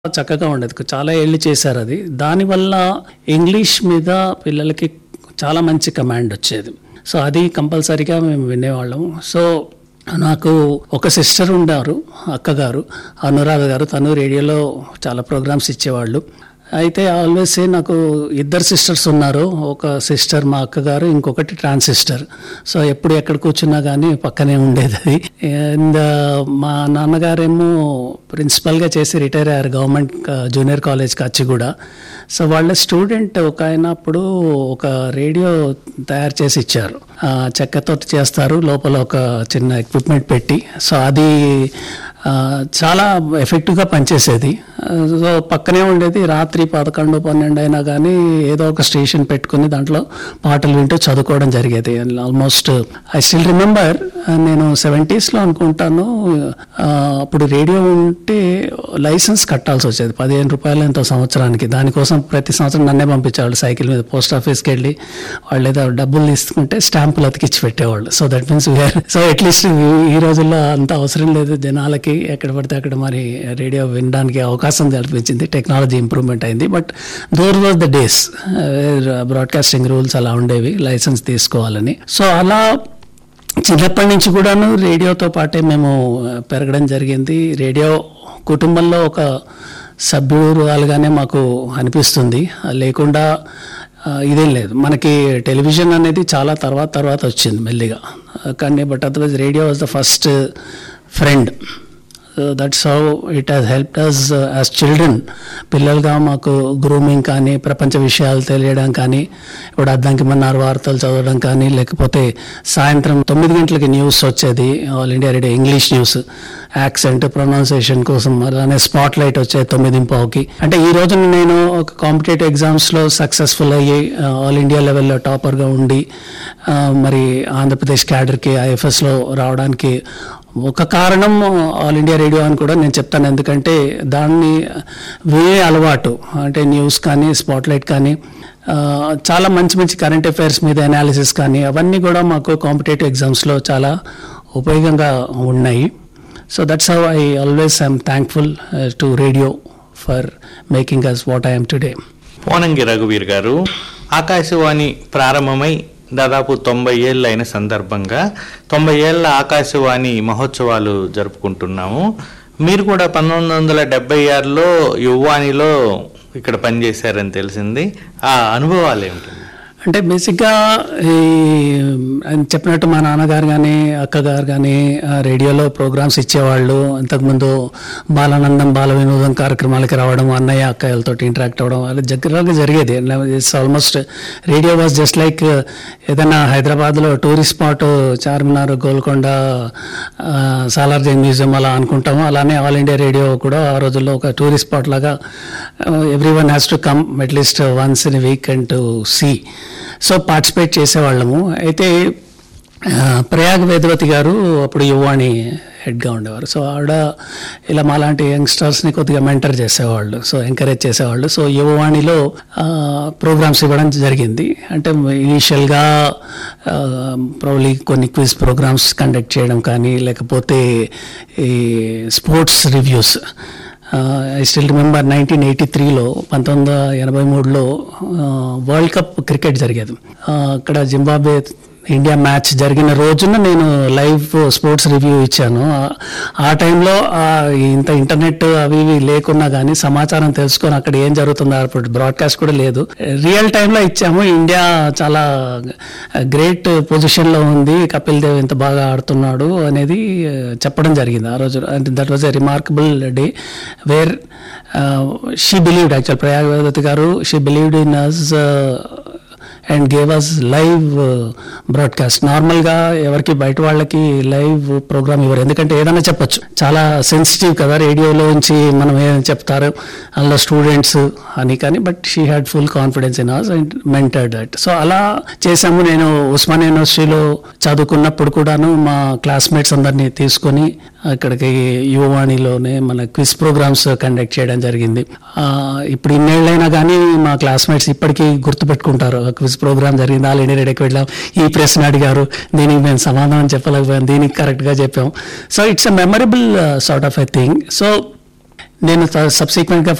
చక్కగా ఉండేది చాలా ఏళ్ళు చేశారు అది దానివల్ల ఇంగ్లీష్ మీద పిల్లలకి చాలా మంచి కమాండ్ వచ్చేది సో అది కంపల్సరీగా మేము వినేవాళ్ళం సో నాకు ఒక సిస్టర్ ఉండారు అక్కగారు అనురాధ గారు తను రేడియోలో చాలా ప్రోగ్రామ్స్ ఇచ్చేవాళ్ళు అయితే ఆల్వేస్ నాకు ఇద్దరు సిస్టర్స్ ఉన్నారు ఒక సిస్టర్ మా అక్కగారు ఇంకొకటి ట్రాన్సిస్టర్ సో ఎప్పుడు ఎక్కడ కూర్చున్నా కానీ పక్కనే ఉండేది అది అండ్ మా నాన్నగారేమో ప్రిన్సిపల్గా చేసి రిటైర్ అయ్యారు government junior college Kachiguda so వాళ్ళ స్టూడెంట్ ఒక ఆయన అప్పుడు ఒక రేడియో తయారు చేసి ఇచ్చారు ఆ, చెక్కతో చేస్తారు లోపల ఒక చిన్న ఎక్విప్మెంట్ పెట్టి సో అది ఆ, చాలా ఎఫెక్టివ్గా పనిచేసేది ఆ, సో పక్కనే ఉండేది రాత్రి పదకొండు పన్నెండు అయినా కానీ ఏదో ఒక స్టేషన్ పెట్టుకుని దాంట్లో పాటలు వింటూ చదువుకోవడం జరిగేది ఆల్మోస్ట్ ఐ స్టిల్ రిమెంబర్ నేను సెవెంటీస్లో అనుకుంటాను ఆ, అప్పుడు రేడియో ఉంటే లైసెన్స్ కట్టాల్సి వచ్చేది పదిహేను రూపాయలు ఎంతో సంవత్సరానికి దానికోసం ప్రతి సంవత్సరం నన్నే పంపించేవాళ్ళు సైకిల్ మీద పోస్ట్ ఆఫీస్కి వెళ్ళి వాళ్ళు ఏదో డబ్బులు తీసుకుంటే స్టాంపులు అతికిచ్చి పెట్టేవాళ్ళు so that means we're so at least ఈ రోజుల్లో అంత అవసరం లేదు జనాలకి ఎక్కడ పడితే అక్కడ మరి రేడియో వినడానికి అవకాశం కల్పించింది టెక్నాలజీ ఇంప్రూవ్మెంట్ అయింది but those was the days broadcasting rules అలా ఉండేవి లైసెన్స్ తీసుకోవాలని సో అలా చిన్నప్పటి నుంచి కూడాను రేడియోతో పాటే మేము ఆ, పెరగడం జరిగింది రేడియో కుటుంబంలో ఒక సభ్యురాలుగానే మాకు అనిపిస్తుంది ఆ, లేకుండా ఆ, ఇదేం లేదు మనకి టెలివిజన్ అనేది చాలా తర్వాత తర్వాత వచ్చింది మెల్లిగా ఆ, కానీ but otherwise radio was the first friend that's how it has help us as children పిల్లలుగా మాకు గ్రూమింగ్ కానీ ప్రపంచ విషయాలు తెలియడం కానీ ఇప్పుడు అద్దంకి మన్నారు వార్తలు చదవడం కానీ లేకపోతే సాయంత్రం తొమ్మిది గంటలకి న్యూస్ వచ్చేది All India Radio English news accent pronunciation కోసం అలానే స్పాట్ లైట్ వచ్చేది తొమ్మిది పావుకి అంటే ఈ రోజు నేను ఒక కాంపిటేటివ్ ఎగ్జామ్స్లో సక్సెస్ఫుల్ అయ్యి ఆల్ ఇండియా లెవెల్లో టాపర్గా ఉండి ఆ, మరి ఆంధ్రప్రదేశ్ క్యాడర్కి ఐఎఫ్ఎస్లో రావడానికి ఒక కారణం ఆల్ ఇండియా రేడియో అని కూడా నేను చెప్తాను ఎందుకంటే దాన్ని వినే అలవాటు అంటే న్యూస్ కానీ స్పాట్లైట్ కానీ ఆ, చాలా మంచి మంచి కరెంట్ అఫైర్స్ మీద అనాలిసిస్ కానీ అవన్నీ కూడా మాకు కాంపిటేటివ్ ఎగ్జామ్స్లో చాలా ఉపయోగంగా ఉన్నాయి so that's how I always I'm thankful to radio for making us what I'm today Ponangi రఘువీర్ గారు ఆకాశవాణి ప్రారంభమై దాదాపు తొంభై ఏళ్ళు అయిన సందర్భంగా తొంభై ఏళ్ళ ఆకాశవాణి మహోత్సవాలు జరుపుకుంటున్నాము మీరు కూడా పంతొమ్మిది వందల డెబ్బై ఆరులో యువానిలో ఇక్కడ పనిచేశారని తెలిసింది ఆ అనుభవాలు ఏమిటి అంటే బేసిక్గా ఈ ఆయన చెప్పినట్టు మా నాన్నగారు కానీ అక్కగారు కానీ ఆ, రేడియోలో ప్రోగ్రామ్స్ ఇచ్చేవాళ్ళు అంతకుముందు బాలానందం బాల వినోదం కార్యక్రమాలకి రావడం అన్నయ్య అక్కయ్యలతో ఇంటరాక్ట్ అవ్వడం అలా దగ్గరగా జరిగేది it's almost radio was just like ఏదైనా హైదరాబాద్లో టూరిస్ట్ స్పాట్ చార్మినార్ గోల్కొండ ఆ, సాలార్జంగ్ మ్యూజియం అలా అనుకుంటాము అలానే ఆల్ ఇండియా రేడియో కూడా ఆ రోజుల్లో ఒక టూరిస్ట్ స్పాట్ లాగా every one has to come at least once in week and to see so participate చేసేవాళ్ళము అయితే ఆ, ప్రయాగ్ వేదవతి గారు అప్పుడు యువాణి హెడ్గా ఉండేవారు సో ఆవిడ ఇలా మాలాంటి యంగ్స్టర్స్ని కొద్దిగా మెంటర్ చేసేవాళ్ళు సో ఎంకరేజ్ చేసేవాళ్ళు సో యువవాణిలో ప్రోగ్రామ్స్ ఇవ్వడం జరిగింది అంటే ఇనీషియల్గా ప్రాబ్లీ కొన్ని క్విజ్ ప్రోగ్రామ్స్ కండక్ట్ చేయడం కానీ లేకపోతే ఈ sports reviews I still remember nineteen eighty త్రీలో పంతొమ్మిది వందల ఎనభై మూడులో వరల్డ్ కప్ క్రికెట్ జరిగేది ఆ, అక్కడ జింబాబే ఇండియా మ్యాచ్ జరిగిన రోజున నేను లైవ్ స్పోర్ట్స్ రివ్యూ ఇచ్చాను ఆ- ఆ టైంలో ఆ ఇంత ఇంటర్నెట్ అవి ఇవి లేకున్నా కానీ సమాచారం తెలుసుకొని అక్కడ ఏం జరుగుతుందో అప్పుడు బ్రాడ్కాస్ట్ కూడా లేదు రియల్ టైంలో ఇచ్చాము ఇండియా చాలా గ్రేట్ పొజిషన్లో ఉంది కపిల్ దేవ్ ఇంత బాగా ఆడుతున్నాడు అనేది ఆ, చెప్పడం జరిగింది ఆ రోజు అంటే that was a remarkable day where she believed actual Prayag Vedavathi garu she believed in us and gave us live broadcast నార్మల్గా ఎవరికి బయట వాళ్ళకి లైవ్ ప్రోగ్రామ్ ఇవ్వరు ఎందుకంటే ఏదైనా చెప్పొచ్చు చాలా సెన్సిటివ్ కదా రేడియోలోంచి మనం ఏదైనా చెప్తారు అందులో స్టూడెంట్స్ అని కానీ but she had full confidence in us and mentored that so అలా చేసాము నేను ఉస్మాన్ యూనివర్సిటీలో చదువుకున్నప్పుడు కూడాను మా క్లాస్మేట్స్ అందరినీ తీసుకొని అక్కడికి యువవాణిలోనే మన క్విజ్ ప్రోగ్రామ్స్ కండక్ట్ చేయడం జరిగింది ఆ, ఇప్పుడు ఇన్నేళ్ళైనా కానీ మా క్లాస్మేట్స్ ఇప్పటికీ గుర్తుపెట్టుకుంటారు క్విజ్ ప్రోగ్రామ్ జరిగింది ఆల్ ఇండియా రేడియోకి వెళ్ళాం ఈ ప్రశ్న అడిగారు దీనికి మేము సమాధానం చెప్పలేకపోయాం దీనికి కరెక్ట్గా చెప్పాం so it's a memorable sort of a thing so నేను సబ్సిక్వెంట్గా